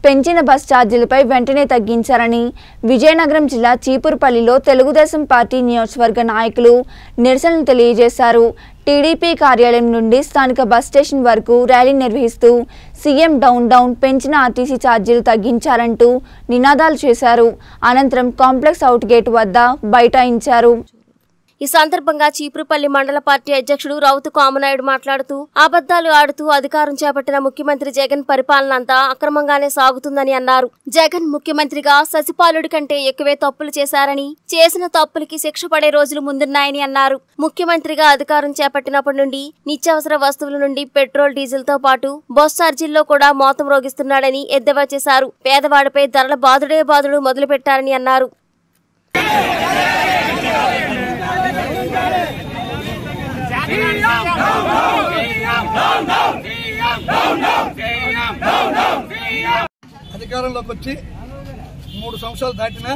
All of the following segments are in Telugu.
పెంచిన బస్ ఛార్జీలపై వెంటనే తగ్గించాలని విజయనగరం జిల్లా చీపురుపల్లిలో తెలుగుదేశం పార్టీ నియోజకవర్గ నాయకులు నిరసనలు తెలియజేశారు టీడీపీ కార్యాలయం నుండి స్థానిక బస్ స్టేషన్ వరకు ర్యాలీ నిర్వహిస్తూ సీఎం డౌన్ డౌన్ పెంచిన ఆర్టీసీ ఛార్జీలు తగ్గించాలంటూ నినాదాలు చేశారు అనంతరం కాంప్లెక్స్ అవుట్ గేట్ వద్ద బైఠాయించారు ఈ సందర్భంగా చీపురుపల్లి మండల పార్టీ అధ్యక్షుడు రౌతు కామనాయుడు మాట్లాడుతూ అబద్దాలు ఆడుతూ అధికారం చేపట్టిన ముఖ్యమంత్రి జగన్ పరిపాలన అంతా అక్రమంగానే సాగుతుందని అన్నారు జగన్ ముఖ్యమంత్రిగా ససిపాలుడి కంటే ఎక్కువే తప్పులు చేశారని చేసిన తప్పులకి శిక్ష పడే రోజులు ముందున్నాయని అన్నారు ముఖ్యమంత్రిగా అధికారం చేపట్టినప్పటి నుండి నిత్యావసర వస్తువుల నుండి పెట్రోల్ డీజిల్ తో పాటు బస్ ఛార్జీల్లో కూడా మోతం రోగిస్తున్నాడని ఎద్దేవా చేశారు పేదవాడిపై ధరల బాదుడే బాదుడు మొదలు పెట్టారని అన్నారు అధికారంలోకి వచ్చి మూడు సంవత్సరాలు దాటినా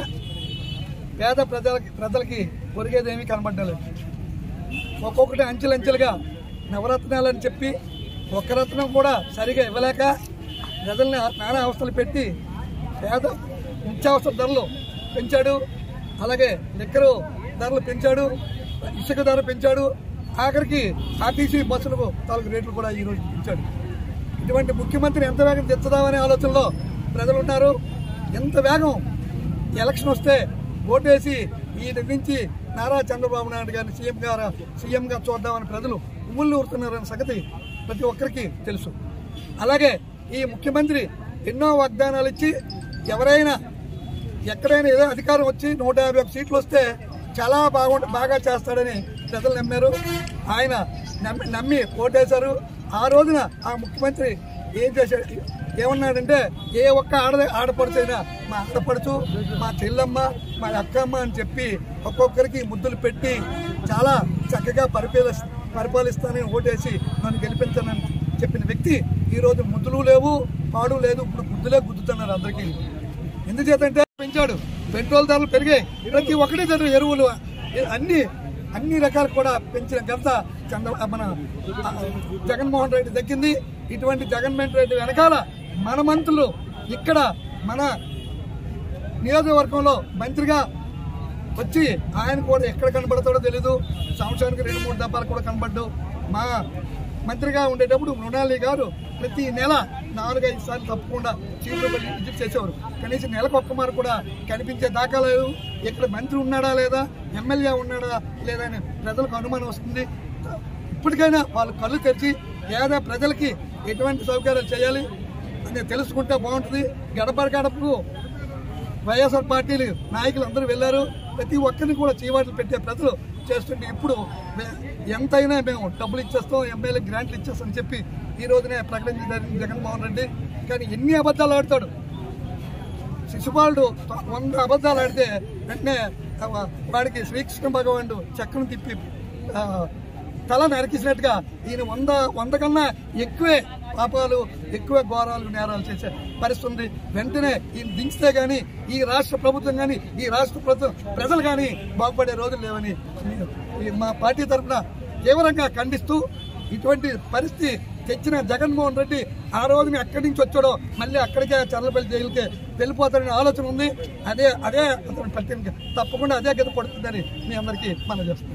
పేద ప్రజలకి ప్రజలకి ఒరిగేదేమీ కనబడలేదు ఒక్కొక్కటి అంచెలంచెలుగా నవరత్నాలని చెప్పి ఒక్క రత్నం కూడా సరిగా ఇవ్వలేక ప్రజల్ని నానా అవస్థలు పెట్టి పేద నిత్యావసర ధరలు పెంచాడు అలాగే లిక్కరు ధరలు పెంచాడు ఇసుక ధర పెంచాడు ఆఖరికి ఆర్టీసీ బస్సులకు తాలూకు రేట్లు కూడా ఈరోజు పెంచాడు ఇటువంటి ముఖ్యమంత్రిని ఎంత వేగం తెచ్చుదామనే ఆలోచనలో ప్రజలు ఉన్నారు ఎంత వేగం ఎలక్షన్ వస్తే ఓటేసి ఈ నుంచి నారా చంద్రబాబు నాయుడు గారిని సీఎం గారు సీఎంగా చూద్దామని ప్రజలు ఉమ్ముళ్ళు ఊరుతున్నారనే సంగతి ప్రతి ఒక్కరికి తెలుసు అలాగే ఈ ముఖ్యమంత్రి ఎన్నో వాగ్దానాలు ఇచ్చి ఎవరైనా ఎక్కడైనా ఏదో అధికారం వచ్చి నూట యాభై ఒక సీట్లు వస్తే చాలా బాగుంట బాగా చేస్తాడని ప్రజలు నమ్మారు ఆయన నమ్మి నమ్మి ఓటేశారు ఆ రోజున ఆ ముఖ్యమంత్రి ఏం చేశాడు ఏమన్నాడంటే ఏ ఒక్క ఆడ ఆడపడుచైనా మా ఆడపడుచు మా చెల్లమ్మ మా అక్కమ్మ అని చెప్పి ఒక్కొక్కరికి ముద్దులు పెట్టి చాలా చక్కగా పరిపాలి పరిపాలిస్తానని ఓటేసి నన్ను గెలిపించానని చెప్పిన వ్యక్తి ఈరోజు ముద్దులు లేవు పాడు లేదు ఇప్పుడు గుద్దులే గుద్దుతున్నారు అందరికీ ఎందుచేతంటే పెంచాడు పెట్రోల్ ధరలు పెరిగాయి ప్రతి ఒక్కటి ధర ఎరువులు అన్ని అన్ని రకాలు కూడా పెంచిన ఘనత చంద్ర మన ఆ, జగన్మోహన్ రెడ్డి దక్కింది ఇటువంటి జగన్మోహన్ రెడ్డి వెనకాల మన మంత్రులు ఇక్కడ మన నియోజకవర్గంలో మంత్రిగా వచ్చి ఆయన కూడా ఎక్కడ కనబడతాడో తెలీదు సంవత్సరానికి రెండు మూడు డబ్బాలు కూడా కనబడ్డు మా మంత్రిగా ఉండేటప్పుడు మృణాలి గారు ప్రతి నెల నాలుగైదు సార్లు తప్పకుండా చీపురుపల్లి విజిట్ చేసేవారు కనీసం నెలకు ఒక్క మారు కూడా కనిపించే దాఖలా లేదు ఇక్కడ మంత్రి ఉన్నాడా లేదా ఎమ్మెల్యే ఉన్నాడా లేదా అని ప్రజలకు అనుమానం వస్తుంది ఇప్పటికైనా వాళ్ళు కళ్ళు తెరిచి పేద ప్రజలకి ఎటువంటి సౌకర్యాలు చేయాలి అని తెలుసుకుంటే బాగుంటుంది గడప గడపకు వైఎస్ఆర్ పార్టీలు నాయకులు అందరూ వెళ్ళారు ప్రతి ఒక్కరిని కూడా చీవాట్లు పెట్టే ప్రజలు చేస్తుంటే ఇప్పుడు మే- ఎంతైనా మేము డబ్బులు ఇచ్చేస్తాం ఎమ్మెల్యే గ్రాంట్లు ఇచ్చేస్తాం చెప్పి ఈ రోజునే ప్రకటించిన జరిగింది జగన్మోహన్ రెడ్డి కానీ ఎన్ని అబద్ధాలు ఆడతాడు శిశుపాలుడు త- వంద అబద్ధాలు ఆడితే వెంటనే ఆ వాడికి శ్రీకృష్ణ భగవానుడు చక్రం తిప్పి ఆ, తల నరికిసినట్టుగా ఈయన వంద వంద కన్నా ఎక్కువే పాపాలు ఎక్కువ ఘోరాలు నేరాలు చేసే పరిస్థితి ఉంది వెంటనే ఈయన దించితే గాని ఈ రాష్ట్ర ప్రభుత్వం గాని ఈ రాష్ట్ర ప్రభుత్వం ప్రజలు గాని బాగుపడే రోజులు లేవని ఈ మా పార్టీ తరఫున తీవ్రంగా ఖండిస్తూ ఇటువంటి పరిస్థితి తెచ్చిన జగన్మోహన్ రెడ్డి ఆ రోజున ఎక్కడి నుంచి వచ్చాడో మళ్ళీ అక్కడికే చల్లపల్లి జైలుకే వెళ్ళిపోతాడనే ఆలోచన ఉంది అదే అదే అతను పట్టిన తప్పకుండా అదే గది పడుతుందని మీ అందరికీ మనం చేస్తాం